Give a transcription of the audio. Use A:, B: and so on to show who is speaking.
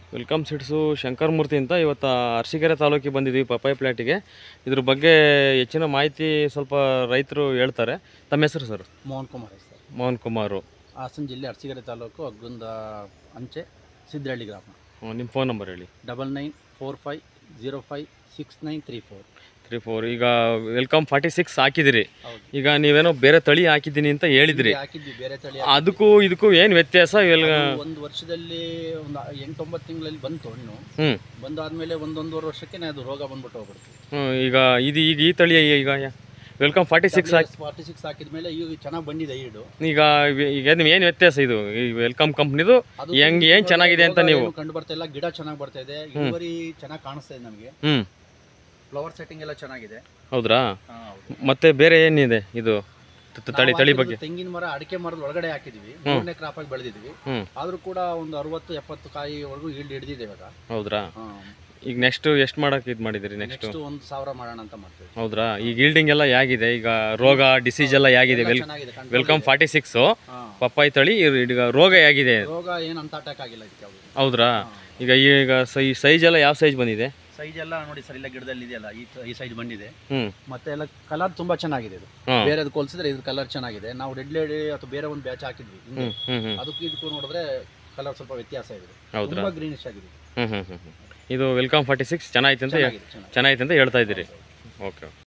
A: Welcome ಸಿಟ್ಸು Shankar ಮೂರ್ತಿ ಅಂತ ಇವತ್ತು ಅರಸೀಕೆರೆ ತಾಲೂಕಿಗೆ ಬಂದಿದ್ದೀವಿ ಪಪ್ಪಾಯಿ ಪ್ಲಾಟಿಗೆ ಇದ್ರ ಬಗ್ಗೆ ಹೆಚ್ಚಿನ ಮಾಹಿತಿ ಸ್ವಲ್ಪ ರೈತರು ಹೇಳ್ತಾರೆ ತಮ್ಮ ಹೆಸರು ಸರ್
B: ಮೋಹನ್ ಕುಮಾರ್ ಸರ್
A: ಮೋಹನ್ ಕುಮಾರು
B: ಹಾಸನ ಜಿಲ್ಲೆ ಅರಸೀಕೆರೆ ತಾಲೂಕು ಅಗ್ಗುಂದ ಅಂಚೆ ಸಿದ್ದಹಳ್ಳಿ ಗ್ರಾಮ
A: ಹ್ಮ್, ನಿಮ್ಮ ಫೋನ್ ನಂಬರ್ ಹೇಳಿ
B: double nine four five zero five six nine three four
A: three four ಈಗ ವೆಲ್ಕಮ್ ಫಾರ್ಟಿ ಸಿಕ್ಸ್ ಹಾಕಿದಿರಿ
B: ಹೌದು
A: ಈಗ ನೀವೇನೋ ಬೇರೆ ತಳಿ ಹಾಕಿದ್ದೀನಿ ಅಂತ ಹೇಳಿದ್ರಿ
B: ಹಾಕಿದ್ವಿ ಬೇರೆ ತಳಿ
A: ಅದಕ್ಕೂ ಇದಕ್ಕೂ ಏನು ವ್ಯತ್ಯಾಸ ಇವೆಲ್ಲ
B: ಅದು ಒಂದು ವರ್ಷದಲ್ಲಿ ಒಂದು ಎಂಟೊಂಬತ್ತು ತಿಂಗಳಲ್ಲಿ ಬಂತು ಹಣ್ಣು
A: ಹ್ಞೂ
B: ಬಂದಾದ್ಮೇಲೆ ಒಂದೊಂದೂವರೆ ವರ್ಷಕ್ಕೆ ಅದು ರೋಗ ಬಂದ್ಬಿಟ್ಟು ಹೋಗ್ಬಿಡ್ತು
A: ಹ್ಞೂ ಈಗ ಇದು ಈಗ ಈ ತಳಿ ಈಗ ವೆಲ್ಕಮ್ ಫಾರ್ಟಿ ಸಿಕ್ಸ್ ಹಾಕಿ
B: ಫಾರ್ಟಿ ಸಿಕ್ಸ್ ಹಾಕಿದ್ಮೇಲೆ ಈಗ ಚೆನ್ನಾಗಿ ಬಂದಿದೆ ಈಡು
A: ಈಗ ಇವ್- ಈಗ ನಿಮ್ಗೆ ಏನು ವ್ಯತ್ಯಾಸ ಇದು ಈ ವೆಲ್ಕಮ್ ಕಂಪ್ನಿದು
B: ಅದು
A: ಹೆಂಗ್ ಏನು ಚೆನ್ನಾಗಿದೆ ಅಂತ ನೀವು
B: ಕಂಡು ಬರ್ತಾ ಇಲ್ಲ ಗಿಡ ಚೆನ್ನಾಗಿ ಬರ್ತಾ ಇದೆ ಇಳುವರಿ ಚೆನ್ನಾಗಿ ಕಾಣಿಸ್ತಾ ಇದೆ ನಮಗೆ
A: ಹ್ಞೂ
B: ಫ್ಲವರ್ ಸೆಟ್ಟಿಂಗ್ ಎಲ್ಲ ಚೆನ್ನಾಗಿದೆ
A: ಹೌದ್ರಾ
B: ಹಾ, ಹೌದು.
A: ಮತ್ತೆ ಬೇರೆ ಏನಿದೆ ಇದು ತ- ತ- ತಳಿ
B: ನಾವು
A: ತಳಿ
B: ಹಾಕಿರೋದು
A: ಬಗ್ಗೆ
B: ತೆಂಗಿನ ಮರ ಅಡಿಕೆ ಮರದ ಒಳಗಡೆ ಹಾಕಿದ್ವಿ ಮೂರನೇ ಕ್ರಾಪ್ ಆಗಿ ಬೆಳೆದಿದ್ವಿ
A: ಹ್ಞೂ
B: ಆದ್ರೂ ಕೂಡ ಒಂದು ಅರವತ್ತು ಎಪ್ಪತ್ತು ಕಾಯಿವರೆಗೂ ಈಲ್ಡ್ ಹಿಡಿದಿದೆ ಇವಾಗ
A: ಹೌದ್ರಾ ಈಗ ನೆಕ್ಸ್ಟ್ ಎಷ್ಟು ಮಾಡಕ್ಕೆ ಇದು ಮಾಡಿದಿರಿ ನೆಕ್ಸ್ಟ್
B: ನೆಕ್ಸ್ಟ್ ಒಂದು ಸಾವಿರ ಮಾಡೋಣ ಅಂತ ಮಾಡ್ತೀವಿ
A: ಹೌದ್ರಾ ಈಗ ಈಲ್ಡಿಂಗ್ ಎಲ್ಲ ಹೇಗಿದೆ ಈಗ ರೋಗ ಡಿಸೀಸ್ ಎಲ್ಲ ಹೇಗಿದೆ ವೆಲ್
B: ಚೆನ್ನಾಗಿದೆ control
A: ವೆಲ್ಕಮ್
B: ಇದೆ.
A: ಫಾರ್ಟಿ ಸಿಕ್ಸು
B: ಹಾ.
A: ಪಪ್ಪಾಯಿ ತಳಿ ಇರ್- ಈಗ ರೋಗ ಹೇಗಿದೆ
B: ರೋಗ ಏನು ಅಂತ ಅಟ್ಯಾಕ್ ಆಗಿಲ್ಲ ಇದಕ್ಕೆ ಯಾವುದು
A: ಹೌದ್ರಾ ಈಗ ಈಗ ಸೈ ಸೈಜ್ ಎಲ್ಲ ಯಾವ ಸೈಜ್ ಬಂದಿದೆ
B: ಸೈಜ್ ಎಲ್ಲ ನೋಡಿ ಸರ್ ಇಲ್ಲ ಗಿಡದಲ್ಲಿ ಇದೆಯಲ್ಲ ಈ ಈ ಸೈಜ್ ಬಂದಿದೆ
A: ಹ್ಞೂ
B: ಮತ್ತೆ ಎಲ್ಲ ಕಲರ್ ತುಂಬಾ ಚೆನ್ನಾಗಿದೆ ಇದು
A: ಹಾಂ
B: ಬೇರೆ ಹೋಲಿಸಿದ್ರೆ ಇದ್ರ ಕಲರ್ ಚೆನ್ನಾಗಿದೆ ನಾವು ರೆಡ್ ಲೇಡಿ ಅಥವಾ ಬೇರೆ ಒಂದು ಬ್ಯಾಚ್ ಹಾಕಿದ್ವಿ ಹಿಂದೆ.
A: ಹ್ಞೂ ಹ್ಞೂ ಹ್ಞೂ
B: ಅದಕ್ಕೂ ಇದಕ್ಕೂ ನೋಡಿದ್ರೆ ಕಲರ್ ಸ್ವಲ್ಪ ವ್ಯತ್ಯಾಸ ಇದೆ
A: ಹೌದ್ರಾ
B: ತುಂಬಾ ಗ್ರೀನಿಶ್ ಆಗಿದೆ
A: ಹ್ಞೂ ಹ್ಞೂ ಹ್ಞೂ ಇದು ವೆಲ್ಕಮ್ ಫಾರ್ಟಿ ಸಿಕ್ಸ್ ಚೆನ್ನಾಗಿತ್ತು ಅಂತ
B: ಚೆನ್ನಾಗಿದೆ ಚೆನ್ನಾಗಿದೆ
A: ಚೆನ್ನಾಗಿತ್ತು ಅಂತ ಹೇಳ್ತಾ ಇದ್ದೀರಿ ಓಕೆ